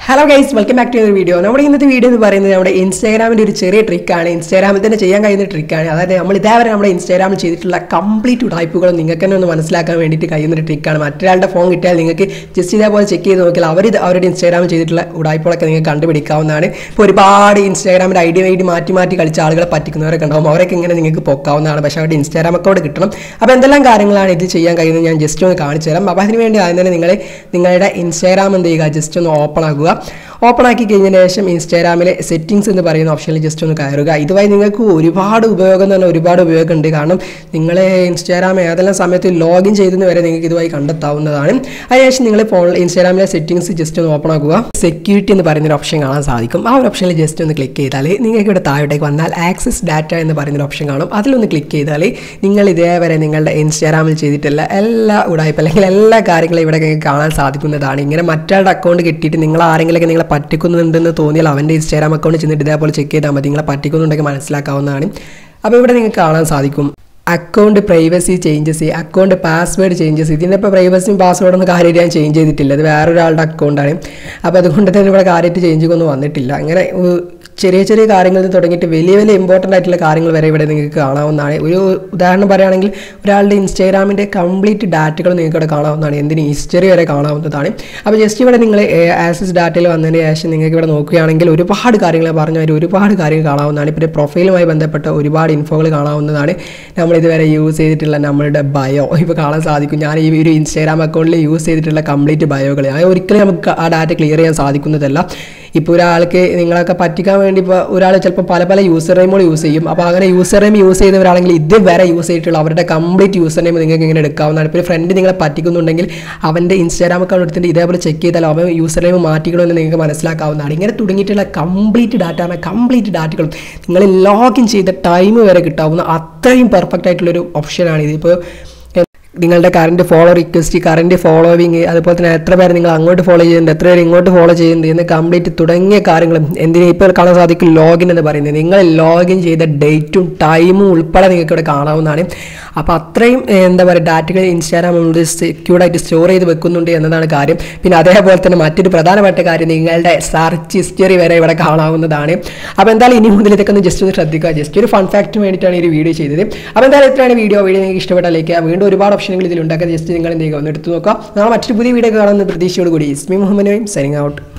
hello guys welcome back to ഒരു video നമ്മുടെ ഇന്നത്തെ വീഡിയോ എന്ന് പറയുന്നത് നമ്മുടെ ഇൻസ്റ്റാഗ്രാമിൻ്റെ ഒരു ചെറിയ ട്രിക്കാണ് ഇൻസ്റ്റാഗ്രാമിൽ തന്നെ ചെയ്യാൻ കഴിയുന്ന ട്രിക്കാണ് അതായത് നമ്മൾ ഇതേവരെ നമ്മുടെ ഇൻസ്റ്റാഗ്രാമിൽ ചെയ്തിട്ടുള്ള കംപ്ലീറ്റ് ടൈപ്പുകൾ നിങ്ങൾക്ക് തന്നെ ഒന്ന് മനസ്സിലാക്കാൻ വേണ്ടിയിട്ട് കഴിയുന്ന ഒരു ട്രിക്കാണ് മറ്റൊരാളുടെ ഫോൺ കിട്ടിയാൽ നിങ്ങൾക്ക് ജസ്റ്റ് ഇതേപോലെ ചെക്ക് ചെയ്ത് നോക്കിയാൽ അവർ ഇത് അവരുടെ ഇൻസ്റ്റാഗ്രാമിൽ ചെയ്തിട്ടുള്ള ഉടായ്പകളൊക്കെ നിങ്ങൾക്ക് കണ്ടുപിടിക്കാവുന്നതാണ് ഇപ്പോൾ ഒരുപാട് ഇൻസ്റ്റാഗ്രാമിൻ്റെ ഐ ഡി ഐ ഡി മാറ്റി മാറ്റി കളിച്ച ആളുകളെ പറ്റിക്കുന്നവരൊക്കെ ഉണ്ടാവും അവരൊക്കെ ഇങ്ങനെ നിങ്ങൾക്ക് പൊക്കാവുന്നതാണ് പക്ഷേ അവരുടെ ഇൻസ്റ്റാഗ്രാം അക്കൗണ്ട് കിട്ടണം അപ്പോൾ എന്തെല്ലാം കാര്യങ്ങളാണ് ഇത് ചെയ്യാൻ കഴിയുന്നത് ഞാൻ ജസ്റ്റ് ഒന്ന് കാണിച്ചു തരാം അപ്പോൾ അതിന് വേണ്ടി ആദ്യം തന്നെ നിങ്ങൾ നിങ്ങളുടെ ഇൻസ്റ്റാഗ്രാം എന്ത് ചെയ്യുക ജസ്റ്റ് ഒന്ന് ഓപ്പൺ ആക്കുക ഓപ്പൺ ആക്കി കഴിഞ്ഞതിന് ശേഷം ഇൻസ്റ്റാഗ്രാമിലെ സെറ്റിംഗ്സ് എന്ന് പറയുന്ന ഓപ്ഷനിൽ ജസ്റ്റ് ഒന്ന് കയറുക ഇതുവഴി നിങ്ങൾക്ക് ഒരുപാട് ഉപയോഗം എന്ന് പറഞ്ഞാൽ ഒരുപാട് ഉപയോഗമുണ്ട് കാരണം നിങ്ങൾ ഇൻസ്റ്റാഗ്രാം ഏതെല്ലാം സമയത്ത് ലോഗിൻ ചെയ്തെന്ന് വരെ നിങ്ങൾക്ക് ഇതുവഴി കണ്ടെത്താവുന്നതാണ് അതിനുശേഷം നിങ്ങൾ ഫോൺ ഇൻസ്റ്റാഗ്രാമിലെ സെറ്റിംഗ്സ് ജസ്റ്റ് ഒന്ന് ഓപ്പൺ ആക്കുക സെക്യൂരിറ്റി എന്ന് പറയുന്ന ഒരു ഓപ്ഷൻ കാണാൻ സാധിക്കും ആ ഒരു ഓപ്ഷനിൽ ജസ്റ്റ് ഒന്ന് ക്ലിക്ക് ചെയ്താൽ നിങ്ങൾക്ക് ഇവിടെ താഴോട്ടേക്ക് വന്നാൽ ആക്സസ് ഡാറ്റ എന്ന് പറയുന്ന ഒരു ഓപ്ഷൻ കാണും അതിലൊന്ന് ക്ലിക്ക് ചെയ്താൽ നിങ്ങൾ ഇതേവരെ നിങ്ങളുടെ ഇൻസ്റ്റാഗ്രാമിൽ ചെയ്തിട്ടുള്ള എല്ലാ ഉടായ്പ അല്ലെങ്കിൽ എല്ലാ കാര്യങ്ങളും ഇവിടെ നിങ്ങൾക്ക് കാണാൻ സാധിക്കുന്നതാണ് ഇങ്ങനെ മറ്റൊരാളുടെ അക്കൗണ്ട് കിട്ടിയിട്ട് നിങ്ങൾ ആരെങ്കിലുമൊക്കെ നിങ്ങളെ പറ്റിക്കുന്നുണ്ടെന്ന് തോന്നിയാൽ അവൻ്റെ ഇൻസ്റ്റാഗ്രാം അക്കൗണ്ട് ചെന്നിട്ട് ഇതേപോലെ ചെക്ക് ചെയ്താൽ മതി നിങ്ങളെ പറ്റിക്കുന്നുണ്ടെങ്കിൽ മനസ്സിലാക്കാവുന്നതാണ് അപ്പോൾ ഇവിടെ നിങ്ങൾക്ക് കാണാൻ സാധിക്കും account privacy changes account password changes ഇതിനിപ്പോൾ പ്രൈവസിയും പാസ്വേഡൊന്നും കാര്യമായിട്ട് ഞാൻ ചേഞ്ച് ചെയ്തിട്ടില്ല അത് വേറൊരാളുടെ അക്കൗണ്ടാണ് അപ്പോൾ അതുകൊണ്ട് തന്നെ ഇവിടെ കാര്യമായിട്ട് ചേഞ്ച് ഒന്നും വന്നിട്ടില്ല അങ്ങനെ ഉ- ചെറിയ ചെറിയ കാര്യങ്ങളിൽ നിന്ന് തുടങ്ങിയിട്ട് വലിയ വലിയ ഇമ്പോർട്ടൻ്റ് ആയിട്ടുള്ള കാര്യങ്ങൾ വരെ ഇവിടെ നിങ്ങൾക്ക് കാണാവുന്നതാണ് ഒരു ഉദാഹരണം പറയുകയാണെങ്കിൽ ഒരാളുടെ ഇൻസ്റ്റാഗ്രാമിൻ്റെ കംപ്ലീറ്റ് ഡാറ്റകൾ നിങ്ങൾക്ക് ഇവിടെ കാണാവുന്നതാണ് എന്തിന് ഹിസ്റ്ററി വരെ കാണാവുന്നതാണ് അപ്പോൾ ജസ്റ്റ് ഇവിടെ നിങ്ങൾ ആക്സസ് ഡാറ്റയിൽ വന്നതിന് ശേഷം നിങ്ങൾക്ക് ഇവിടെ നോക്കുകയാണെങ്കിൽ ഒരുപാട് കാര്യങ്ങൾ പറഞ്ഞ ഒരു ഒരുപാട് കാര്യങ്ങൾ കാണാവുന്നതാണ് ഇപ്പോൾ പ്രൊഫൈലുമായി ബന്ധപ്പെട്ട ഒരുപാട് ഇൻഫോകൾ കാണാവുന്നതാണ് നമ്മൾ ഇതുവരെ യൂസ് ചെയ്തിട്ടുള്ള നമ്മളുടെ ബയോ ഇപ്പോൾ കാണാൻ സാധിക്കും ഞാൻ ഈ ഒരു ഇൻസ്റ്റാഗ്രാം അക്കൗണ്ടിൽ യൂസ് ചെയ്തിട്ടുള്ള കംപ്ലീറ്റ് ബയോകൾ അത് ഒരിക്കലും നമുക്ക് ആ ഡാറ്റ ക്ലിയർ ചെയ്യാൻ സാധിക്കുന്നതല്ല ഇപ്പോൾ ഒരാൾക്ക് നിങ്ങളൊക്കെ പറ്റിക്കാൻ വേണ്ടി ഇപ്പോൾ ഒരാൾ ചിലപ്പോൾ പല പല യൂസർ നെയിമുകൾ യൂസ് ചെയ്യും അപ്പോൾ അങ്ങനെ യൂസർ നെയിം യൂസ് ചെയ്യുന്നവരാണെങ്കിൽ ഇതുവരെ യൂസ് ചെയ്തിട്ടുള്ള അവരുടെ കംപ്ലീറ്റ് യൂസർ നെയിം നിങ്ങൾക്ക് ഇങ്ങനെ എടുക്കാവുന്നതാണ് ഇപ്പോൾ ഒരു ഫ്രണ്ട് നിങ്ങളെ പറ്റിക്കുന്നുണ്ടെങ്കിൽ അവൻ്റെ ഇൻസ്റ്റാഗ്രാം അക്കൗണ്ട് എടുത്തിട്ട് ഇതേപോലെ ചെക്ക് ചെയ്താൽ അവൻ യൂസർ നെയിം മാറ്റിക്കണമെന്ന് നിങ്ങൾക്ക് മനസ്സിലാക്കാവുന്നതാണ് ഇങ്ങനെ തുടങ്ങിയിട്ടുള്ള കംപ്ലീറ്റ് ഡാറ്റ കംപ്ലീറ്റ് ഡാറ്റകളും നിങ്ങൾ ലോഗിൻ ചെയ്ത ടൈം വരെ കിട്ടാവുന്ന അത്രയും പെർഫെക്റ്റ് ആയിട്ടുള്ളൊരു ഓപ്ഷനാണ് ഇതിപ്പോൾ നിങ്ങളുടെ current follow request current following അതുപോലെ തന്നെ എത്ര പേര് നിങ്ങൾ അങ്ങോട്ട് ഫോളോ ചെയ്യുന്നുണ്ട് എത്ര പേര് ഇങ്ങോട്ട് ഫോളോ ചെയ്യുന്നുണ്ട് എന്ന് കംപ്ലീറ്റ് തുടങ്ങിയ കാര്യങ്ങളും എന്തിനും ഇപ്പോൾ കാണാൻ സാധിക്കും ലോഗിൻ എന്ന് പറയുന്നത് നിങ്ങൾ ലോഗിൻ ചെയ്ത ഡേറ്റും ടൈമും ഉൾപ്പെടെ നിങ്ങൾക്ക് ഇവിടെ കാണാവുന്നതാണ് അപ്പോൾ അത്രയും ഏഹ്, എന്താ പറയുക ഡാറ്റകൾ ഇൻസ്റ്റാഗ്രാം നമ്മൾ സെക്യൂർഡായിട്ട് സ്റ്റോർ ചെയ്ത് വെക്കുന്നുണ്ട് എന്നതാണ് കാര്യം പിന്നെ അതേപോലെ തന്നെ മറ്റൊരു പ്രധാനപ്പെട്ട കാര്യം നിങ്ങളുടെ സെർച്ച് ഹിസ്റ്ററി വരെ ഇവിടെ കാണാവുന്നതാണ് അപ്പോൾ എന്തായാലും ഇനി മുതൽ ഇതൊക്കെ ഒന്ന് ജസ്റ്റ് ഒന്ന് ശ്രദ്ധിക്കുക ജസ്റ്റ് ഒരു ഫൺ ഫാക്ടിന് വേണ്ടിയിട്ടാണ് ഈ ഒരു വീഡിയോ ചെയ്തത് അപ്പോൾ എന്തായാലും ഇത്രയാണ് വീഡിയോ വീഡിയോ നിങ്ങൾക്ക് ഇഷ്ടപ്പെട്ടാലേക്ക് വീണ്ടും ഒരുപാട് ഓപ്ഷനുകൾ ഇതിലുണ്ടാക്കുക ജസ്റ്റ് നിങ്ങൾ എന്ത് ചെയ്യുക ഒന്ന് എടുത്ത് നോക്കുക നാളെ മറ്റൊരു പുതിയ വീഡിയോ കാണുന്ന പ്രതീക്ഷയോട് കൂടി ഇസ്മി മുഹമ്മദ് സൈനിങ് ഔട്ട്